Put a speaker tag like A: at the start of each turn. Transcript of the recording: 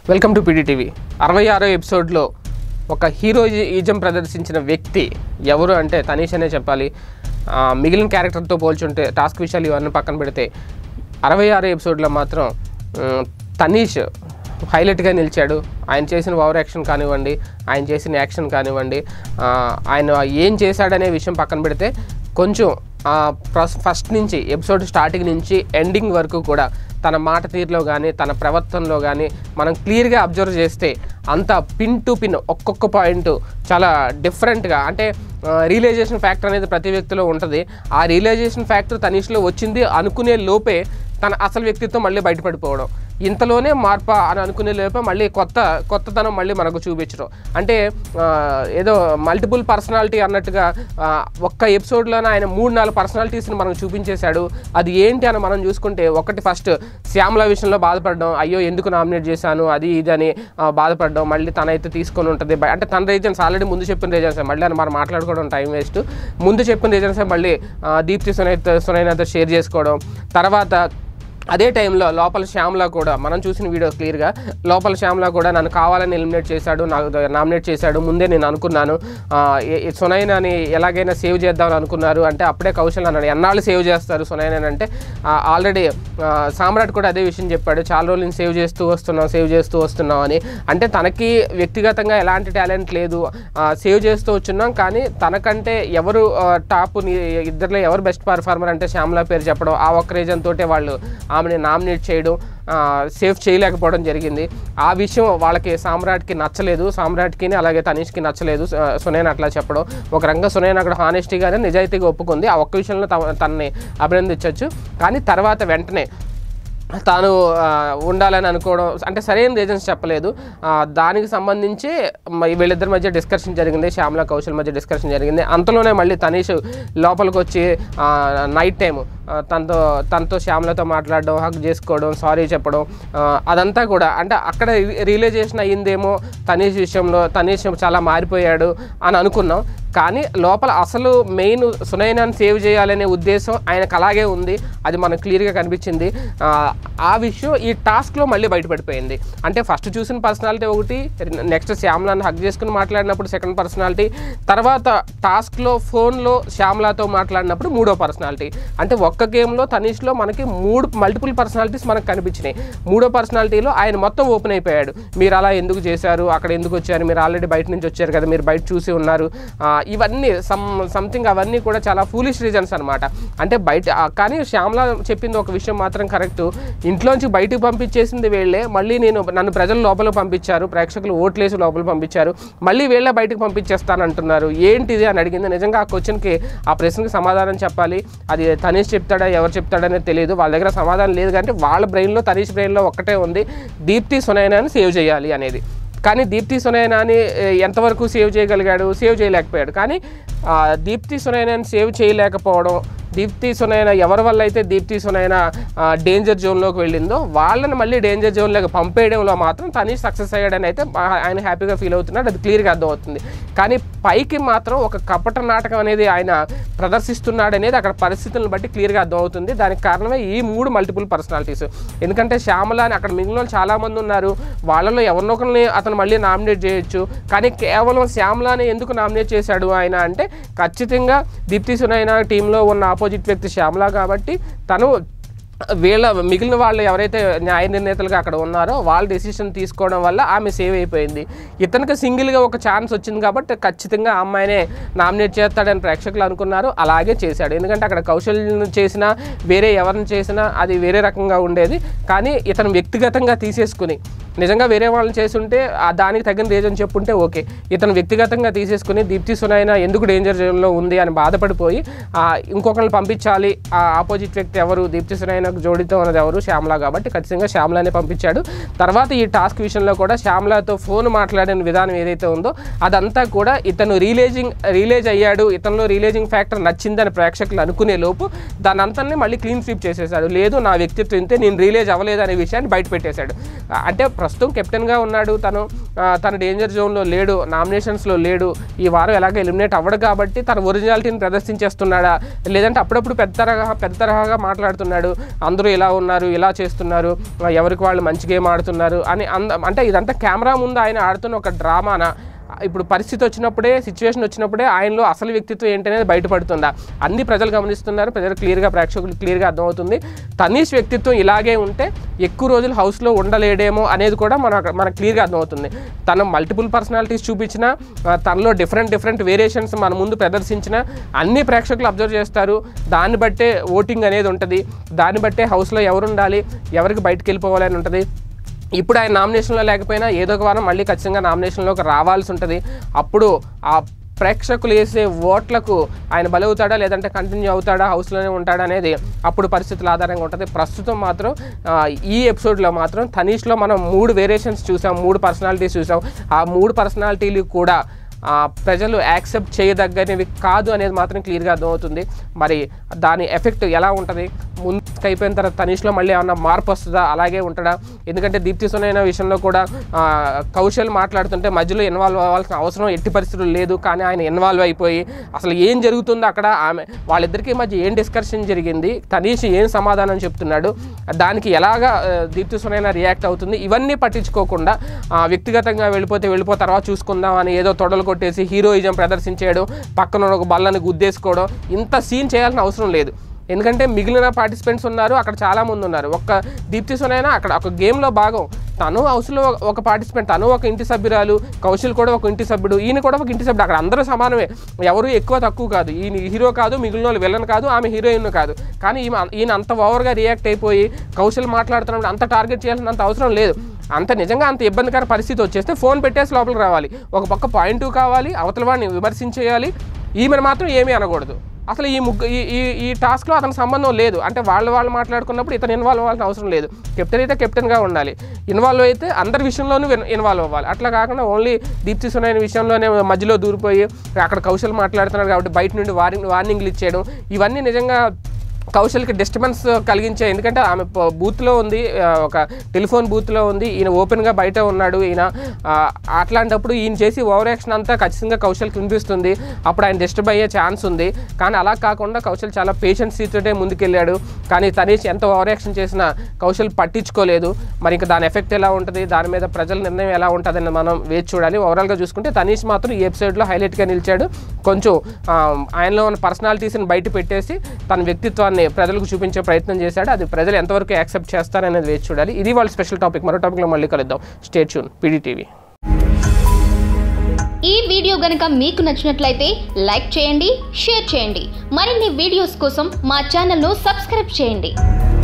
A: welcome to PDTV అరవై ఆరో ఎపిసోడ్లో ఒక హీరో ఈజం ప్రదర్శించిన వ్యక్తి ఎవరు అంటే తనీష్ అనే చెప్పాలి ఆ, మిగిలిన క్యారెక్టర్తో పోల్చుంటే టాస్క్ విషయాలు ఇవన్నీ పక్కన పెడితే అరవై ఆరో ఎపిసోడ్లో మాత్రం ఉమ్, తనీష్ హైలైట్గా నిలిచాడు ఆయన చేసిన ఓవర్ యాక్షన్ కానివ్వండి ఆయన చేసిన యాక్షన్ కానివ్వండి ఆ, ఆయన ఏం చేశాడనే విషయం పక్కన పెడితే కొంచెం ఆ, ప్రస్- ఫస్ట్ నుంచి ఎపిసోడ్ స్టార్టింగ్ నుంచి ఎండింగ్ వరకు కూడా తన మాట తీరులో కానీ తన ప్రవర్తనలో కానీ మనం క్లియర్గా అబ్జర్వ్ చేస్తే అంత పిన్ టు పిన్ ఒక్కొక్క పాయింట్ చాలా డిఫరెంట్గా అంటే రియలైజేషన్ ఫ్యాక్టర్ అనేది ప్రతి వ్యక్తిలో ఉంటుంది ఆ రియలైజేషన్ ఫ్యాక్టర్ తనీష్లో వచ్చింది అనుకునే లోపే తన అసలు వ్యక్తిత్వం మళ్ళీ బయటపడిపోవడం ఇంతలోనే మార్ప అని అనుకునే లోపే మళ్ళీ కొత్త కొత్తతనం మళ్ళీ మనకు చూపించడం అంటే ఆ, ఏదో మల్టిపుల్ పర్సనాలిటీ అన్నట్టుగా ఆ, ఒక్క ఎపిసోడ్లోనే ఆయన మూడు నాలుగు పర్సనాలిటీస్ని మనకు చూపించేశాడు అది ఏంటి అని మనం చూసుకుంటే ఒకటి ఫస్ట్ శ్యామల విషయంలో బాధపడడం అయ్యో ఎందుకు నామినేట్ చేశాను అది ఇది అని ఆ, బాధపడడం మళ్ళీ తనైతే తీసుకొని ఉంటుంది బ- అంటే తన రీజన్స్ ఆల్రెడీ ముందు చెప్పిన రీజన్స్ మళ్ళీ అని మనం మాట్లాడుకోవడం టైం వేస్ట్ ముందు చెప్పిన రీజన్స్ మళ్ళీ ఆ, దీప్తి సునైత సునైనాతో షేర్ చేసుకోవడం తర్వాత అదే టైంలో లోపల శ్యామ్ల కూడా మనం చూసిన వీడియో క్లియర్గా లోపల శ్యామ్ల కూడా నన్ను కావాలని ఎలిమినేట్ చేశాడు నాకు నామినేట్ చేశాడు ముందే నేను అనుకున్నాను ఆ, ఏ- ఏ సునైనాని ఎలాగైనా సేవ్ చేద్దామని అనుకున్నారు అంటే అప్పుడే కౌశల్ అన్నాడు ఎన్నాళ్ళు సేవ్ చేస్తారు సునైనా అంటే ఆల్రెడీ సామ్రాట్ కూడా అదే విషయం చెప్పాడు చాలా రోజులు నేను సేవ్ చేస్తూ వస్తున్నాం సేవ్ చేస్తూ వస్తున్నాం అని అంటే తనకి వ్యక్తిగతంగా ఎలాంటి టాలెంట్ లేదు సేవ్ చేస్తూ వచ్చున్నాం కానీ తనకంటే ఎవరు టాప్ ఇద్దరిలో ఎవరు బెస్ట్ పర్ఫార్మర్ అంటే శ్యామల పేరు చెప్పడం ఆ ఒక్క రీజన్ తోటే వాళ్ళు ఆమెని నామినేట్ చేయడం సేఫ్ చేయలేకపోవడం జరిగింది ఆ విషయం వాళ్ళకి సామ్రాట్కి నచ్చలేదు సామ్రాట్కి అలాగే తనీష్కి నచ్చలేదు స- సునైన అట్లా చెప్పడం ఒక రంగం సునైన అక్కడ హానెస్టీగానే నిజాయితీగా ఒప్పుకుంది ఆ ఒక్క విషయంలో త- తనని అభినందించవచ్చు కానీ తర్వాత వెంటనే తాను ఆ, ఉండాలని అనుకోవడం అంటే సరైన రీజన్స్ చెప్పలేదు ఆ, దానికి సంబంధించి మ- వీళ్ళిద్దరి మధ్య డిస్కషన్ జరిగింది శ్యామల కౌశల్ మధ్య డిస్కషన్ జరిగింది అంతలోనే మళ్ళీ తనీష్ లోపలికి వచ్చి నైట్ టైం తనతో తనతో శ్యామలతో మాట్లాడడం హక్ చేసుకోవడం సారీ చెప్పడం ఆ, అదంతా కూడా అంటే అక్కడ రియలైజేషన్ అయ్యిందేమో తనీష్ విషయంలో తనీష్ చాలా మారిపోయాడు అని అనుకున్నాం కానీ లోపల అసలు మెయిన్ సునైనాన్ని సేవ్ చేయాలనే ఉద్దేశం ఆయనకు అలాగే ఉంది అది మనకు క్లియర్గా కనిపించింది ఆ, ఆ విషయం ఈ టాస్క్లో మళ్ళీ బయటపడిపోయింది అంటే ఫస్ట్ చూసిన పర్సనాలిటీ ఒకటి నెక్స్ట్ శ్యామలాన్ని హక్ చేసుకుని మాట్లాడినప్పుడు సెకండ్ పర్సనాలిటీ తర్వాత టాస్క్లో ఫోన్లో శ్యామలాతో మాట్లాడినప్పుడు మూడో పర్సనాలిటీ అంటే ఒక్క గేమ్లో తనీష్లో మనకి మూడు మల్టిపుల్ పర్సనాలిటీస్ మనకు కనిపించినాయి మూడో పర్సనాలిటీలో ఆయన మొత్తం ఓపెన్ అయిపోయాడు మీరు అలా ఎందుకు చేశారు అక్కడ ఎందుకు వచ్చారు మీరు ఆల్రెడీ బయట నుంచి వచ్చారు కదా మీరు బయట చూసి ఉన్నారు ఆ, ఇవన్నీ సమ్ సంథింగ్ అవన్నీ కూడా చాలా ఫూలిష్ రీజన్స్ అనమాట అంటే బయట ఆ, కానీ శ్యామల చెప్పింది ఒక విషయం మాత్రం కరెక్ట్ ఇంట్లోంచి బయటకు పంపించేసింది వీళ్ళే మళ్ళీ నేను నన్ను ప్రజలు లోపల పంపించారు ప్రేక్షకులు ఓట్లేసి లోపల పంపించారు మళ్ళీ వీళ్ళే బయటకు పంపించేస్తానంటున్నారు ఏంటిది అని అడిగింది నిజంగా ఆ క్వశ్చన్కి ఆ ప్రశ్నకి సమాధానం చెప్పాలి అది తనీష్ చెప్తాడా ఎవరు చెప్తాడనేది తెలియదు వాళ్ళ దగ్గర సమాధానం లేదు కానీ వాళ్ళ బ్రెయిన్లో తనీష్ బ్రెయిన్లో ఒక్కటే ఉంది దీప్తి సునైనాని సేవ్ చేయాలి అనేది కానీ దీప్తి సునైనాని ఏ, ఎంతవరకు సేవ్ చేయగలిగాడు సేవ్ చేయలేకపోయాడు కానీ ఆ, దీప్తి సునైనాని సేవ్ చేయలేకపోవడం దీప్తి సునైన ఎవరి వల్ల అయితే దీప్తి సునైన డేంజర్ జోన్లోకి వెళ్ళిందో వాళ్ళని మళ్ళీ డేంజర్ జోన్లోకి పంపేయడంలో మాత్రం తనీ సక్సెస్ అయ్యాడని అయితే ఆ- ఆయన హ్యాపీగా ఫీల్ అవుతున్నాడు అది క్లియర్గా అర్థమవుతుంది కానీ పైకి మాత్రం ఒక కపట నాటకం అనేది ఆయన ప్రదర్శిస్తున్నాడు అనేది అక్కడ పరిస్థితులను బట్టి క్లియర్గా అర్థమవుతుంది దానికి కారణమే ఈ మూడు మల్టిపుల్ పర్సనాలిటీస్ ఎందుకంటే శ్యామల అని అక్కడ మిగిలిన వాళ్ళు చాలామంది ఉన్నారు వాళ్ళలో ఎవరినొకరిని అతను మళ్ళీ నామినేట్ చేయొచ్చు కానీ కేవలం శ్యామలాని ఎందుకు నామినేట్ చేశాడు ఆయన అంటే ఖచ్చితంగా దీప్తి సునైన టీంలో ఉన్న ఆపోజిట్ వ్యక్తి శ్యామల కాబట్టి తను వీళ్ళ మిగిలిన వాళ్ళు ఎవరైతే న్యాయ నిర్ణేతలుగా అక్కడ ఉన్నారో వాళ్ళ డెసిషన్ తీసుకోవడం వల్ల ఆమె సేవ్ అయిపోయింది ఇతనికి సింగిల్గా ఒక ఛాన్స్ వచ్చింది కాబట్టి ఖచ్చితంగా ఆ అమ్మాయినే నామినేట్ చేస్తాడని ప్రేక్షకులు అనుకున్నారు అలాగే చేశాడు ఎందుకంటే అక్కడ కౌశల్ చేసినా వేరే ఎవరిని చేసినా అది వేరే రకంగా ఉండేది కానీ ఇతను వ్యక్తిగతంగా తీసేసుకుని నిజంగా వేరే వాళ్ళని చేసుంటే ఆ దానికి తగిన రీజన్ చెప్పుంటే ఓకే ఇతను వ్యక్తిగతంగా తీసేసుకుని దీప్తి సునైన ఎందుకు డేంజర్ జోన్లో ఉంది అని బాధపడిపోయి ఆ, ఇంకొకరిని పంపించాలి ఆ ఆపోజిట్ వ్యక్తి ఎవరు దీప్తి సునైనకు జోడితో ఉన్నది ఎవరు శ్యామల కాబట్టి ఖచ్చితంగా శ్యామలానే పంపించాడు తర్వాత ఈ టాస్క్ విషయంలో కూడా శ్యామలతో ఫోన్ మాట్లాడిన విధానం ఏదైతే ఉందో అదంతా కూడా ఇతను రిలేజింగ్ రిలేజ్ అయ్యాడు ఇతనిలో రిలేజింగ్ ఫ్యాక్టర్ నచ్చిందని ప్రేక్షకులు అనుకునే లోపు దాని అంతనే మళ్ళీ క్లీన్ స్వీప్ చేసేసాడు లేదు నా వ్యక్తిత్వం ఇంతే నేను రిలేజ్ అవ్వలేదు అనే విషయాన్ని బయట పెట్టేశాడు ఆ, అంటే ప్రస్తుతం కెప్టెన్గా ఉన్నాడు తను ఆ, తన డేంజర్ జోన్లో లేడు నామినేషన్స్లో లేడు ఈ వారం ఎలాగ ఎలిమినేట్ అవ్వడు కాబట్టి తన ఒరిజినాలిటీని ప్రదర్శించేస్తున్నాడా లేదంటే అప్పుడప్పుడు పెద్ద తరహా పెద్ద తరహాగా మాట్లాడుతున్నాడు అందరూ ఇలా ఉన్నారు ఇలా చేస్తున్నారు ఆ, ఎవరికి వాళ్ళు మంచి గేమ్ ఆడుతున్నారు అని అంద అంటే ఇదంతా కెమెరా ముందు ఆయన ఆడుతున్న ఒక డ్రామానా ఇప్పుడు పరిస్థితి వచ్చినప్పుడే సిచ్యువేషన్ వచ్చినప్పుడే ఆయనలో అసలు వ్యక్తిత్వం ఏంటనేది బయటపడుతుందా అన్ని ప్రజలు గమనిస్తున్నారు ప్రజలు క్లియర్గా ప్రేక్షకులు క్లియర్గా అర్థమవుతుంది తనీష్ వ్యక్తిత్వం ఇలాగే ఉంటే ఎక్కువ రోజులు హౌస్లో ఉండలేడేమో అనేది కూడా మన మనకు క్లియర్గా అర్థమవుతుంది తన మల్టిపుల్ పర్సనాలిటీస్ చూపించిన తనలో డిఫరెంట్ డిఫరెంట్ వేరియేషన్స్ మన ముందు ప్రదర్శించిన అన్ని ప్రేక్షకులు అబ్జర్వ్ చేస్తారు దాన్ని బట్టే ఓటింగ్ అనేది ఉంటుంది దాన్ని బట్టే హౌస్లో ఎవరు ఉండాలి ఎవరికి బయటకు వెళ్ళిపోవాలని ఉంటుంది ఇప్పుడు ఆయన నామినేషన్లో లేకపోయినా ఏదో ఒక వారం మళ్ళీ ఖచ్చితంగా నామినేషన్లోకి రావాల్సి ఉంటుంది అప్పుడు ఆ ప్రేక్షకులు వేసే ఓట్లకు ఆయన బలవుతాడా లేదంటే కంటిన్యూ అవుతాడా హౌస్లోనే ఉంటాడా అనేది అప్పుడు పరిస్థితుల ఆధారంగా ఉంటుంది ప్రస్తుతం మాత్రం ఆ, ఈ ఎపిసోడ్లో మాత్రం తనీష్లో మనం మూడు వేరియేషన్స్ చూసాం మూడు పర్సనాలిటీస్ చూసాం ఆ మూడు పర్సనాలిటీలు కూడా ఆ, ప్రజలు యాక్సెప్ట్ చేయదగ్గనివి కాదు అనేది మాత్రం క్లియర్గా అర్థమవుతుంది మరి దాని ఎఫెక్ట్ ఎలా ఉంటుంది ముందు అయిపోయిన తర్వాత తనీష్లో మళ్ళీ ఏమన్నా మార్పు వస్తుందా అలాగే ఉంటాడా ఎందుకంటే దీప్తి సునైన విషయంలో కూడా ఆ, కౌశల్ మాట్లాడుతుంటే మధ్యలో ఇన్వాల్వ్ అవ్వాల్సిన అవసరం ఎట్టి పరిస్థితులు లేదు కానీ ఆయన ఇన్వాల్వ్ అయిపోయి అసలు ఏం జరుగుతుందో అక్కడ ఆమె వాళ్ళిద్దరికీ మధ్య ఏం డిస్కషన్ జరిగింది తనీష్ ఏం సమాధానం చెప్తున్నాడు దానికి ఎలాగా ఆ, దీప్తి సునైన రియాక్ట్ అవుతుంది ఇవన్నీ పట్టించుకోకుండా ఆ, వ్యక్తిగతంగా వెళ్ళిపోతే వెళ్ళిపో తర్వాత చూసుకుందాం అని ఏదో తొడలు కొట్టేసి హీరోయిజం ప్రదర్శించేయడం పక్కన ఒక బల్లని గుద్దేసుకోవడం ఇంత సీన్ చేయాల్సిన అవసరం లేదు ఎందుకంటే మిగిలిన పార్టిసిపెంట్స్ ఉన్నారు అక్కడ చాలా మంది ఉన్నారు ఒక్క దీప్తి సునైనా అక్కడ ఒక గేమ్లో భాగం తను హౌస్లో ఒక పార్టిసిపెంట్ తను ఒక ఇంటి సభ్యురాలు కౌశల్ కూడా ఒక ఇంటి సభ్యుడు ఈయన కూడా ఒక ఇంటి సభ్యుడు అక్కడ అందరూ సమానమే ఎవరు ఎక్కువ తక్కువ కాదు ఈయన హీరో కాదు మిగిలిన వాళ్ళు విలన్ కాదు ఆమె హీరోయిన్ కాదు కానీ ఈమె ఈయన అంత ఓవర్గా రియాక్ట్ అయిపోయి కౌశల్ మాట్లాడుతున్నప్పుడు అంత టార్గెట్ చేయాల్సినంత అవసరం లేదు అంత నిజంగా అంత ఇబ్బందికర పరిస్థితి వచ్చేస్తే ఫోన్ పెట్టేసి లోపలికి రావాలి ఒక పక్క పాయింట్ టూ కావాలి అవతల వాడిని విమర్శించేయాలి ఈమెను మాత్రం ఏమీ అనకూడదు అసలు ఈ ముగ్గు ఈ ఈ ఈ టాస్క్లో అతని సంబంధం లేదు అంటే వాళ్ళు వాళ్ళు మాట్లాడుకున్నప్పుడు ఇతను ఇన్వాల్వ్ అవ్వాల్సిన అవసరం లేదు కెప్టెన్ అయితే కెప్టెన్గా ఉండాలి ఇన్వాల్వ్ అయితే అందరి విషయంలోనూ ఇన్- ఇన్వాల్వ్ అవ్వాలి అట్లా కాకుండా ఓన్లీ దీప్తి సునైన విషయంలోనే మధ్యలో దూరిపోయి అక్కడ కౌశల్ మాట్లాడుతున్నాడు కాబట్టి బయట నుండి వార్నింగ్ వార్నింగ్లు ఇచ్చేయడం ఇవన్నీ నిజంగా కౌశల్కి డిస్టర్బెన్స్ కలిగించే ఎందుకంటే ఆమె ప- బూత్లో ఉంది ఆ, ఒక టెలిఫోన్ బూత్లో ఉంది ఈయన ఓపెన్గా బయట ఉన్నాడు ఈయన ఆ, అట్లాంటప్పుడు ఈయన చేసి ఓవర్ యాక్షన్ అంతా ఖచ్చితంగా కౌశల్కి వినిపిస్తుంది అప్పుడు ఆయన డిస్టర్బ్ అయ్యే ఛాన్స్ ఉంది కానీ అలా కాకుండా కౌశల్ చాలా పేషెన్స్ తోటే ముందుకెళ్ళాడు కానీ తనీష్ ఎంత ఓవర్ యాక్షన్ చేసినా కౌశల్ పట్టించుకోలేదు మరి ఇంకా దాని ఎఫెక్ట్ ఎలా ఉంటుంది దాని మీద ప్రజల నిర్ణయం ఎలా ఉంటుందని మనం వేచి చూడాలి ఓవరాల్గా చూసుకుంటే తనీష్ మాత్రం ఈ ఎపిసోడ్లో హైలైట్గా నిలిచాడు కొంచెం ఆ, ఆయనలో ఉన్న పర్సనాలిటీస్ని బయట పెట్టేసి తన వ్యక్తిత్వాన్ని ప్రజలకు చూపించే ప్రయత్నం చేశాడు అది ప్రజలు ఎంతవరకు యాక్సెప్ట్ చేస్తారనేది వేచి చూడాలి ఇది వాళ్ళ స్పెషల్ టాపిక్ మరో టాపిక్లో మళ్ళీ కలుద్దాం స్టేట్ చూన్ పీడీటీవీ
B: ఈ వీడియో గనుక మీకు నచ్చినట్లయితే లైక్ చేయండి షేర్ చేయండి మరిన్ని వీడియోస్ కోసం మా ఛానల్ను సబ్స్క్రైబ్ చేయండి